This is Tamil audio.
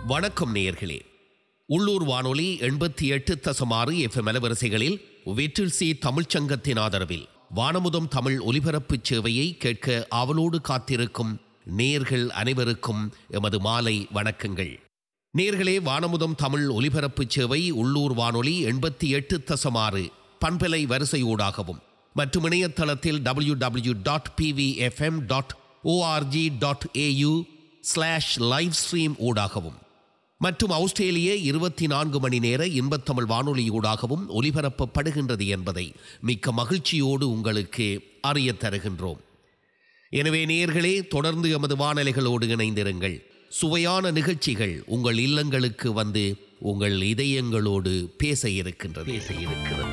வணக்கம் நேயர்களே உள்ளூர் வானொலி எண்பத்தி எட்டு தசமாறு எஃப்எம் அலவரிசைகளில் வெற்றில் சி தமிழ்ச்சங்கத்தின் ஆதரவில் வானமுதம் தமிழ் ஒலிபரப்புச் சேவையை கேட்க ஆவலோடு காத்திருக்கும் நேயர்கள் அனைவருக்கும் எமது மாலை வணக்கங்கள் நேர்களே வானமுதம் தமிழ் ஒலிபரப்புச் சேவை உள்ளூர் வானொலி எண்பத்தி எட்டு தசமாறு பண்பலை வரிசையூடாகவும் மற்றும் இணையதளத்தில் W W dot PVFM dot ORG dot AU slash live stream ஊடாகவும் மற்றும் ஆஸ்திரேலிய இருபத்தி நான்கு மணி நேர இன்பத்தமிழ் வானொலியூடாகவும் ஒலிபரப்பப்படுகின்றது என்பதை மிக்க மகிழ்ச்சியோடு உங்களுக்கு அறியத் தருகின்றோம் எனவே நேயர்களே தொடர்ந்து எமது வானொலிகளோடு இணைந்திருங்கள் சுவையான நிகழ்ச்சிகள் உங்கள் இல்லங்களுக்கு வந்து உங்கள் இதயங்களோடு பேச இருக்கின்றது பேச இருக்கிறது